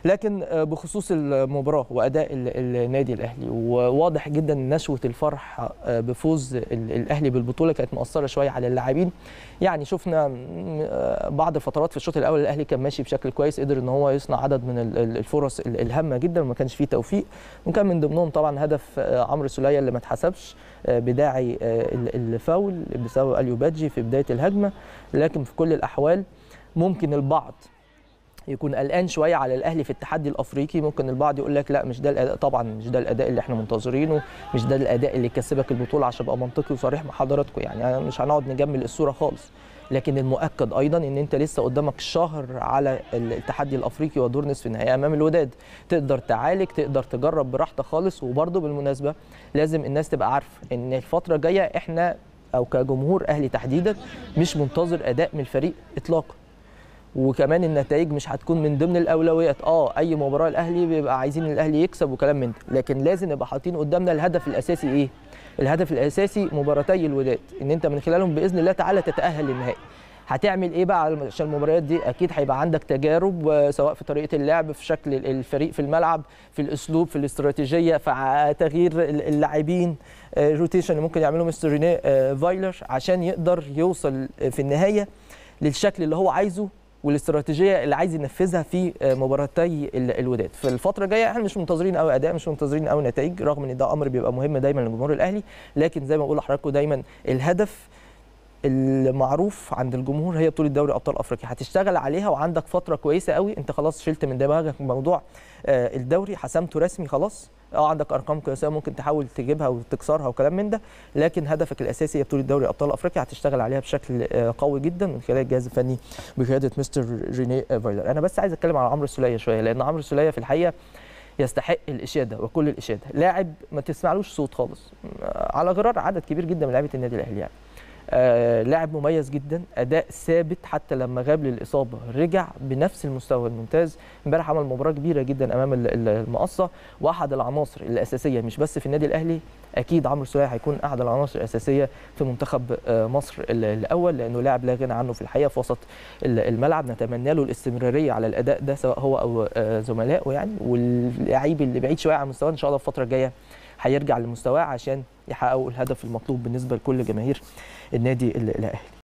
لكن آه، بخصوص المباراه واداء ال- النادي الاهلي وواضح جدا نشوه الفرح آه، بفوز ال- الاهلي بالبطوله كانت مؤثره شويه على اللاعبين يعني شفنا م- آه، بعض الفترات في الشوط الاول الاهلي كان ماشي بشكل كويس قدر ان هو يصنع عدد من ال- ال- الفرص ال- الهامه جدا وما كانش فيه توفيق وكان من ضمنهم طبعا هدف آه، عمرو سوليه اللي ما اتحسبش آه، بداعي آه، ال- الفاول بسبب اليو بادجي في بدايه الهجمه لكن في كل الاحوال ممكن البعض يكون قلقان شويه على الاهلي في التحدي الافريقي ممكن البعض يقول لك لا مش ده الاداء طبعا مش ده الاداء اللي احنا منتظرينه مش ده الاداء اللي يكسبك البطوله عشان ابقى منطقي وصريح مع حضراتكم يعني أنا مش هنقعد نجمل الصوره خالص لكن المؤكد ايضا ان انت لسه قدامك شهر على التحدي الافريقي ودور نصف النهائي امام الوداد تقدر تعالج تقدر تجرب براحتك خالص وبرده بالمناسبه لازم الناس تبقى عارفه ان الفتره الجايه احنا او كجمهور اهلي تحديدا مش منتظر اداء من الفريق اطلاقا وكمان النتائج مش هتكون من ضمن الاولويات اه اي مباراه الاهلي بيبقى عايزين الاهلي يكسب وكلام من ده لكن لازم نبقى حاطين قدامنا الهدف الاساسي ايه الهدف الاساسي مباراتي الوداد ان انت من خلالهم باذن الله تعالى تتاهل للنهائي هتعمل ايه بقى عشان المباريات دي اكيد هيبقى عندك تجارب آه، سواء في طريقه اللعب في شكل الفريق في الملعب في الاسلوب في الاستراتيجيه في ع- تغيير ال- اللاعبين روتيشن اللي ممكن يعمله مستر رينيه آه، فايلر عشان يقدر يوصل آه، في النهايه للشكل اللي هو عايزه والاستراتيجيه اللي عايز ينفذها في آه، مباراتي ال- الوداد في الفتره الجايه احنا مش منتظرين قوي اداء مش منتظرين قوي نتائج رغم ان ده امر بيبقى مهم دايما للجمهور الاهلي لكن زي ما بقول لحضراتكم دايما الهدف المعروف عند الجمهور هي بطوله دوري ابطال افريقيا هتشتغل عليها وعندك فتره كويسه قوي انت خلاص شلت من دماغك موضوع آه، الدوري حسمته رسمي خلاص اه عندك ارقام كويسه ممكن تحاول تجيبها وتكسرها وكلام من ده لكن هدفك الاساسي هي بطوله دوري ابطال افريقيا هتشتغل عليها بشكل آه، قوي جدا من خلال الجهاز الفني بقياده مستر ريني فايلر انا بس عايز اتكلم على عمرو السوليه شويه لان عمرو السوليه في الحقيقه يستحق الاشاده وكل الاشاده لاعب ما تسمعلوش صوت خالص آه، على غرار عدد كبير جدا من لعيبه النادي الاهلي يعني آه لاعب مميز جدا اداء ثابت حتى لما غاب للاصابه رجع بنفس المستوى الممتاز امبارح عمل مباراه كبيره جدا امام ال- ال- المقصه واحد العناصر الاساسيه مش بس في النادي الاهلي اكيد عمرو سوليه هيكون احد العناصر الاساسيه في منتخب آه، مصر ال- الاول لانه لاعب لا غنى عنه في الحقيقه في وسط ال- الملعب نتمنى له الاستمراريه على الاداء ده سواء هو او آه، زملائه يعني واللعيب اللي بعيد شويه عن مستواه ان شاء الله الفتره الجايه هيرجع لمستواه عشان يحققوا الهدف المطلوب بالنسبه لكل جماهير النادي ال- الاهلي